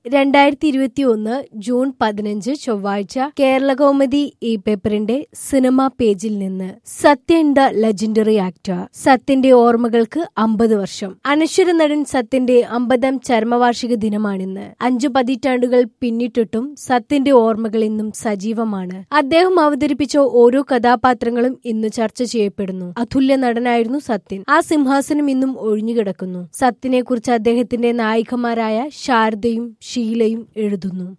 രണ്ടായിരത്തി ഇരുപത്തി ഒന്ന് ജൂൺ പതിനഞ്ച് ചൊവ്വാഴ്ച കേരളകൗമുദി ഈ പേപ്പറിന്റെ സിനിമാ പേജിൽ നിന്ന് സത്യൻ ദ ലെജൻഡറി ആക്ടർ സത്യന്റെ ഓർമ്മകൾക്ക് അമ്പത് വർഷം അനശ്വര നടൻ സത്യന്റെ അമ്പതാം ചരമവാർഷിക ദിനമാണിന്ന് അഞ്ചു പതിറ്റാണ്ടുകൾ പിന്നിട്ടിട്ടും സത്യന്റെ ഓർമ്മകൾ ഇന്നും സജീവമാണ് അദ്ദേഹം അവതരിപ്പിച്ച ഓരോ കഥാപാത്രങ്ങളും ഇന്ന് ചർച്ച ചെയ്യപ്പെടുന്നു അതുല്യ നടനായിരുന്നു സത്യൻ ആ സിംഹാസനം ഇന്നും ഒഴിഞ്ഞുകിടക്കുന്നു സത്യനെ കുറിച്ച് അദ്ദേഹത്തിന്റെ നായികമാരായ ശാരദയും ഷീലയും എഴുതുന്നു